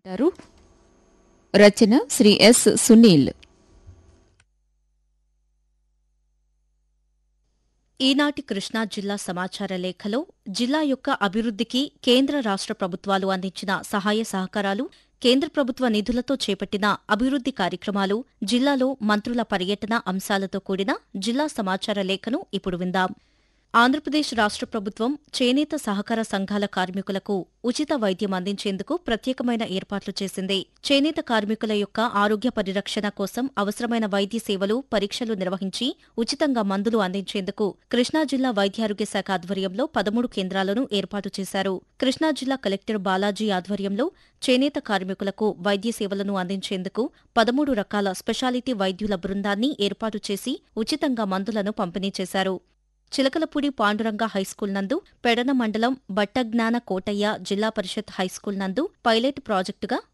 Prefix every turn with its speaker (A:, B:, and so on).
A: అంటారు రచన శ్రీ ఎస్ సునీల్
B: ఈనాటి కృష్ణా జిల్లా సమాచార లేఖలో జిల్లా యొక్క అభివృద్ధికి కేంద్ర రాష్ట్ర ప్రభుత్వాలు అందించిన సహాయ సహకారాలు కేంద్ర ప్రభుత్వ నిధులతో చేపట్టిన అభివృద్ధి కార్యక్రమాలు జిల్లాలో మంత్రుల పర్యటన అంశాలతో కూడిన జిల్లా సమాచార లేఖను ఇప్పుడు విందాం ఆంధ్రప్రదేశ్ రాష్ట్ర ప్రభుత్వం చేనేత సహకార సంఘాల కార్మికులకు ఉచిత వైద్యం అందించేందుకు ప్రత్యేకమైన ఏర్పాట్లు చేసింది చేనేత కార్మికుల యొక్క ఆరోగ్య పరిరక్షణ కోసం అవసరమైన వైద్య సేవలు పరీక్షలు నిర్వహించి ఉచితంగా మందులు అందించేందుకు కృష్ణా జిల్లా వైద్యారోగ్య శాఖ ఆధ్వర్యంలో పదమూడు కేంద్రాలను ఏర్పాటు చేశారు కృష్ణా జిల్లా కలెక్టర్ బాలాజీ ఆధ్వర్యంలో చేనేత కార్మికులకు వైద్య సేవలను అందించేందుకు పదమూడు రకాల స్పెషాలిటీ వైద్యుల బృందాన్ని ఏర్పాటు చేసి ఉచితంగా మందులను పంపిణీ చేశారు చిలకలపూడి పాండురంగ హైస్కూల్ నందు పెడన మండలం బట్టజ్ఞాన కోటయ్య జిల్లా పరిషత్ హైస్కూల్ నందు పైలట్ ప్రాజెక్టుగా